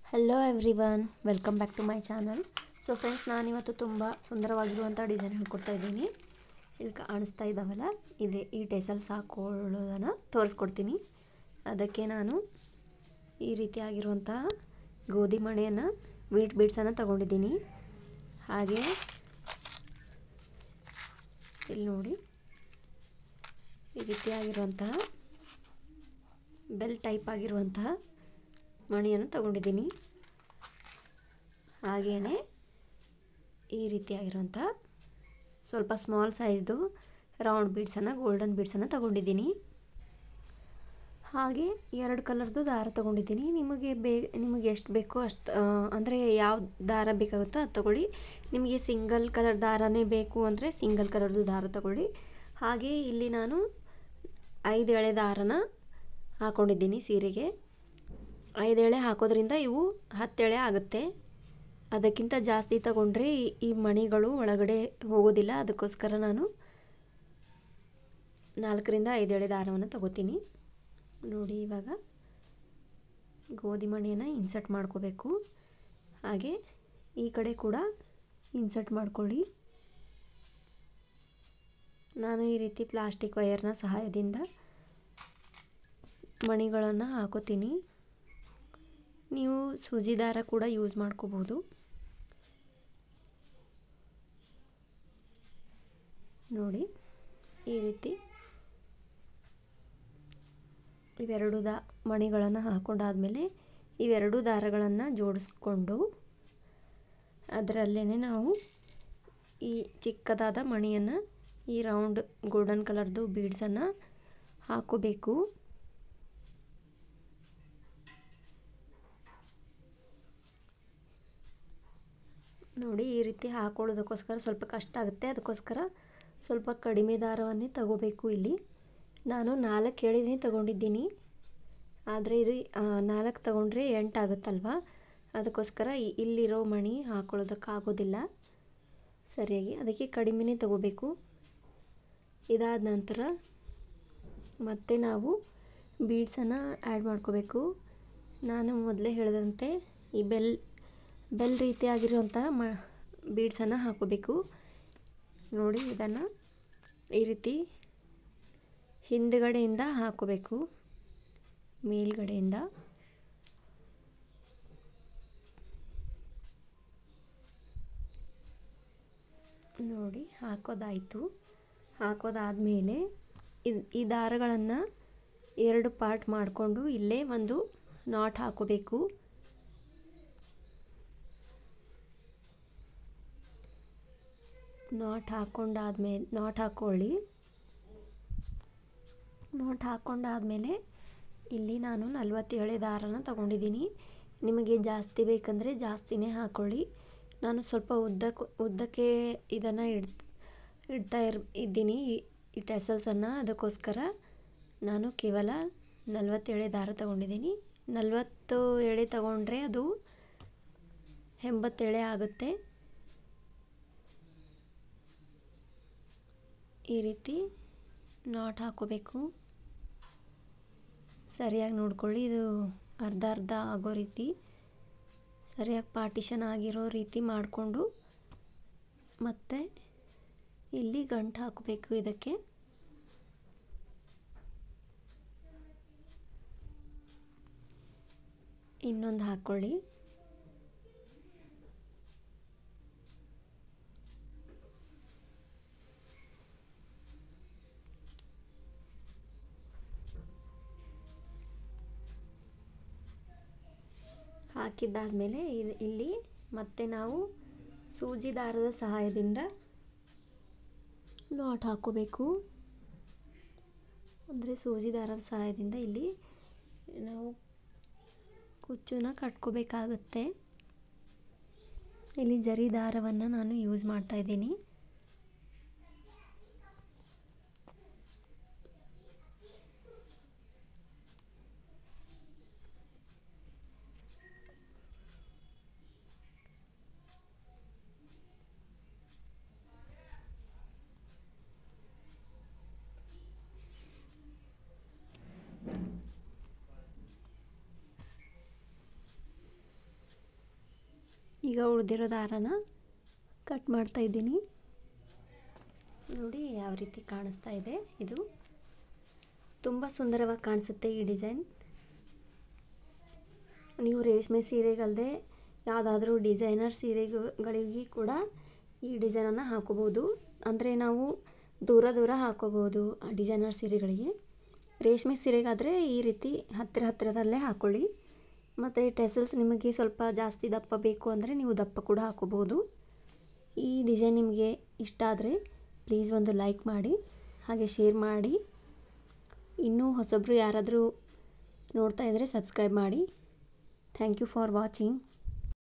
hello everyone welcome back to my channel so friends ನಾನಿವತ್ತು ತುಂಬ ಸುಂದರವಾಗಿರುವಂಥ design ಹೇಳ್ಕೊಡ್ತಾ ಇದ್ದೀನಿ ಇಲ್ಲಿ ಕಾಣಿಸ್ತಾ ಇದ್ದಾವಲ್ಲ ಇದೆ ಈ ಟೆಸಲ್ಸ್ ಹಾಕೊಳ್ಳೋದನ್ನು ತೋರಿಸ್ಕೊಡ್ತೀನಿ ಅದಕ್ಕೆ ನಾನು ಈ ರೀತಿಯಾಗಿರುವಂತಹ ಗೋಧಿ ಮಣೆಯನ್ನು ವೀಟ್ ಬೀಡ್ಸನ್ನು ತಗೊಂಡಿದ್ದೀನಿ ಹಾಗೆ ಇಲ್ಲಿ ನೋಡಿ ಈ ರೀತಿಯಾಗಿರುವಂತಹ ಬೆಲ್ ಟೈಪ್ ಆಗಿರುವಂತಹ ಮಣಿಯನ್ನು ತಗೊಂಡಿದ್ದೀನಿ ಹಾಗೆಯೇ ಈ ರೀತಿಯಾಗಿರುವಂಥ ಸ್ವಲ್ಪ ಸ್ಮಾಲ್ ಸೈಜ್ದು ರೌಂಡ್ ಬೀಡ್ಸನ್ನು ಗೋಲ್ಡನ್ ಬೀಡ್ಸನ್ನು ತಗೊಂಡಿದ್ದೀನಿ ಹಾಗೆ ಎರಡು ಕಲರ್ದು ದಾರ ತಗೊಂಡಿದ್ದೀನಿ ನಿಮಗೆ ಬೇ ನಿಮಗೆ ಎಷ್ಟು ಬೇಕೋ ಅಷ್ಟು ಅಂದರೆ ಯಾವ ದಾರ ಬೇಕಾಗುತ್ತೋ ಅದು ತಗೊಳ್ಳಿ ನಿಮಗೆ ಸಿಂಗಲ್ ಕಲರ್ ದಾರನೇ ಬೇಕು ಅಂದರೆ ಸಿಂಗಲ್ ಕಲರ್ದು ದಾರ ತಗೊಳ್ಳಿ ಹಾಗೆ ಇಲ್ಲಿ ನಾನು ಐದು ಎಳೆ ದಾರನ ಹಾಕ್ಕೊಂಡಿದ್ದೀನಿ ಸೀರೆಗೆ ಐದು ಎಳೆ ಹಾಕೋದ್ರಿಂದ ಇವು ಹತ್ತು ಎಳೆ ಆಗುತ್ತೆ ಅದಕ್ಕಿಂತ ಜಾಸ್ತಿ ತಗೊಂಡ್ರೆ ಈ ಮಣಿಗಳು ಒಳಗಡೆ ಹೋಗೋದಿಲ್ಲ ಅದಕ್ಕೋಸ್ಕರ ನಾನು ನಾಲ್ಕರಿಂದ ಐದು ಎಳೆ ದಾರವನ್ನು ತಗೋತೀನಿ ನೋಡಿ ಇವಾಗ ಗೋಧಿ ಮಣಿಯನ್ನು ಇನ್ಸರ್ಟ್ ಮಾಡ್ಕೋಬೇಕು ಹಾಗೆ ಈ ಕಡೆ ಕೂಡ ಇನ್ಸರ್ಟ್ ಮಾಡ್ಕೊಳ್ಳಿ ನಾನು ಈ ರೀತಿ ಪ್ಲಾಸ್ಟಿಕ್ ವಯರ್ನ ಸಹಾಯದಿಂದ ಮಣಿಗಳನ್ನು ಹಾಕೋತೀನಿ ನೀವು ಸೂಜಿ ದಾರ ಕೂಡ ಯೂಸ್ ಮಾಡ್ಕೋಬೋದು ನೋಡಿ ಈ ರೀತಿ ಇವೆರಡು ದಾ ಮಣಿಗಳನ್ನು ಹಾಕೊಂಡಾದಮೇಲೆ ಇವೆರಡು ದಾರಗಳನ್ನು ಜೋಡಿಸ್ಕೊಂಡು ಅದರಲ್ಲೇ ನಾವು ಈ ಚಿಕ್ಕದಾದ ಮಣಿಯನ್ನು ಈ ರೌಂಡ್ ಗೋಲ್ಡನ್ ಕಲರ್ದು ಬೀಡ್ಸನ್ನು ಹಾಕೋಬೇಕು ನೋಡಿ ಈ ರೀತಿ ಹಾಕೊಳ್ಳೋದಕ್ಕೋಸ್ಕರ ಸ್ವಲ್ಪ ಕಷ್ಟ ಆಗುತ್ತೆ ಅದಕ್ಕೋಸ್ಕರ ಸ್ವಲ್ಪ ಕಡಿಮೆ ದಾರವನ್ನೇ ತಗೋಬೇಕು ಇಲ್ಲಿ ನಾನು ನಾಲ್ಕು ಎಳೆನೇ ತಗೊಂಡಿದ್ದೀನಿ ಆದರೆ ಇದು ನಾಲ್ಕು ತಗೊಂಡ್ರೆ ಎಂಟಾಗುತ್ತಲ್ವ ಅದಕ್ಕೋಸ್ಕರ ಇಲ್ಲಿರೋ ಮಣಿ ಹಾಕೊಳ್ಳೋದಕ್ಕಾಗೋದಿಲ್ಲ ಸರಿಯಾಗಿ ಅದಕ್ಕೆ ಕಡಿಮೆನೇ ತಗೋಬೇಕು ಇದಾದ ನಂತರ ಮತ್ತೆ ನಾವು ಬೀಡ್ಸನ್ನು ಆ್ಯಡ್ ಮಾಡ್ಕೋಬೇಕು ನಾನು ಮೊದಲೇ ಹೇಳಿದಂತೆ ಈ ಬೆಲ್ ಬೆಲ್ ರೀತಿಯಾಗಿರುವಂಥ ಮ ಬೀಡ್ಸನ್ನು ಹಾಕೋಬೇಕು ನೋಡಿ ಇದನ್ನು ಈ ರೀತಿ ಹಿಂದುಗಡೆಯಿಂದ ಹಾಕೋಬೇಕು ಮೇಲ್ಗಡೆಯಿಂದ ನೋಡಿ ಹಾಕೋದಾಯಿತು ಹಾಕೋದಾದಮೇಲೆ ಈ ದಾರಗಳನ್ನು ಎರಡು ಪಾರ್ಟ್ ಮಾಡಿಕೊಂಡು ಇಲ್ಲೇ ಒಂದು ನಾಟ್ ಹಾಕೋಬೇಕು ನಾಟ್ ಹಾಕ್ಕೊಂಡಾದ್ಮೇಲೆ ನಾಟ್ ಹಾಕ್ಕೊಳ್ಳಿ ನಾಟ್ ಹಾಕ್ಕೊಂಡಾದಮೇಲೆ ಇಲ್ಲಿ ನಾನು ನಲ್ವತ್ತೇಳೆ ದಾರನ ತಗೊಂಡಿದ್ದೀನಿ ನಿಮಗೆ ಜಾಸ್ತಿ ಬೇಕಂದರೆ ಜಾಸ್ತಿನೇ ಹಾಕ್ಕೊಳ್ಳಿ ನಾನು ಸ್ವಲ್ಪ ಉದ್ದಕ್ಕೆ ಉದ್ದಕ್ಕೆ ಇದನ್ನು ಇಡ್ ಇಡ್ತಾ ಇರ್ ಇದ್ದೀನಿ ಈ ಟೆಸಲ್ಸನ್ನು ಅದಕ್ಕೋಸ್ಕರ ನಾನು ಕೇವಲ ನಲ್ವತ್ತೇಳೆ ದಾರ ತಗೊಂಡಿದ್ದೀನಿ ನಲ್ವತ್ತು ಎಳೆ ತಗೊಂಡ್ರೆ ಅದು ಎಂಬತ್ತೆಳೆ ಆಗುತ್ತೆ ಈ ರೀತಿ ನಾಟ್ ಹಾಕೋಬೇಕು ಸರಿಯಾಗಿ ನೋಡ್ಕೊಳ್ಳಿ ಇದು ಅರ್ಧ ಅರ್ಧ ಆಗೋ ರೀತಿ ಸರಿಯಾಗಿ ಪಾರ್ಟಿಷನ್ ಆಗಿರೋ ರೀತಿ ಮಾಡಿಕೊಂಡು ಮತ್ತೆ ಇಲ್ಲಿ ಗಂಟು ಹಾಕಬೇಕು ಇದಕ್ಕೆ ಇನ್ನೊಂದು ಹಾಕ್ಕೊಳ್ಳಿ ಹಾಕಿದ್ದಾದಮೇಲೆ ಇಲ್ಲಿ ಮತ್ತೆ ನಾವು ಸೂಜಿ ದಾರದ ಸಹಾಯದಿಂದ ನಾಟ್ ಹಾಕೋಬೇಕು ಅಂದರೆ ಸೂಜಿ ದಾರದ ಸಹಾಯದಿಂದ ಇಲ್ಲಿ ನಾವು ಕುಚ್ಚನ್ನ ಕಟ್ಕೋಬೇಕಾಗುತ್ತೆ ಇಲ್ಲಿ ಜರಿ ದಾರವನ್ನು ನಾನು ಯೂಸ್ ಮಾಡ್ತಾ ಇದ್ದೀನಿ ಈಗ ಉಳಿದಿರೋ ದಾರನ ಕಟ್ ಮಾಡ್ತಾ ಇದ್ದೀನಿ ನೋಡಿ ಯಾವ ರೀತಿ ಕಾಣಿಸ್ತಾ ಇದೆ ಇದು ತುಂಬ ಸುಂದರವಾಗಿ ಕಾಣಿಸುತ್ತೆ ಈ ಡಿಸೈನ್ ನೀವು ರೇಷ್ಮೆ ಸೀರೆಗಲ್ಲದೆ ಯಾವುದಾದ್ರೂ ಡಿಸೈನರ್ ಸೀರೆಗಳಿಗೆ ಕೂಡ ಈ ಡಿಸೈನನ್ನು ಹಾಕೋಬೋದು ಅಂದರೆ ನಾವು ದೂರ ದೂರ ಹಾಕೋಬೋದು ಆ ಡಿಸೈನರ್ ಸೀರೆಗಳಿಗೆ ರೇಷ್ಮೆ ಸೀರೆಗಾದರೆ ಈ ರೀತಿ ಹತ್ತಿರ ಹತ್ತಿರದಲ್ಲೇ ಹಾಕ್ಕೊಳ್ಳಿ ಮತ್ತು ಟೆಸಲ್ಸ್ ನಿಮಗೆ ಸ್ವಲ್ಪ ಜಾಸ್ತಿ ದಪ್ಪ ಬೇಕು ಅಂದರೆ ನೀವು ದಪ್ಪ ಕೂಡ ಹಾಕೋಬೋದು ಈ ಡಿಸೈನ್ ನಿಮಗೆ ಇಷ್ಟ ಆದರೆ ಪ್ಲೀಸ್ ಒಂದು ಲೈಕ್ ಮಾಡಿ ಹಾಗೆ ಶೇರ್ ಮಾಡಿ ಇನ್ನೂ ಹೊಸಬ್ರು ಯಾರಾದರೂ ನೋಡ್ತಾ ಇದ್ದರೆ ಸಬ್ಸ್ಕ್ರೈಬ್ ಮಾಡಿ ಥ್ಯಾಂಕ್ ಯು ಫಾರ್ ವಾಚಿಂಗ್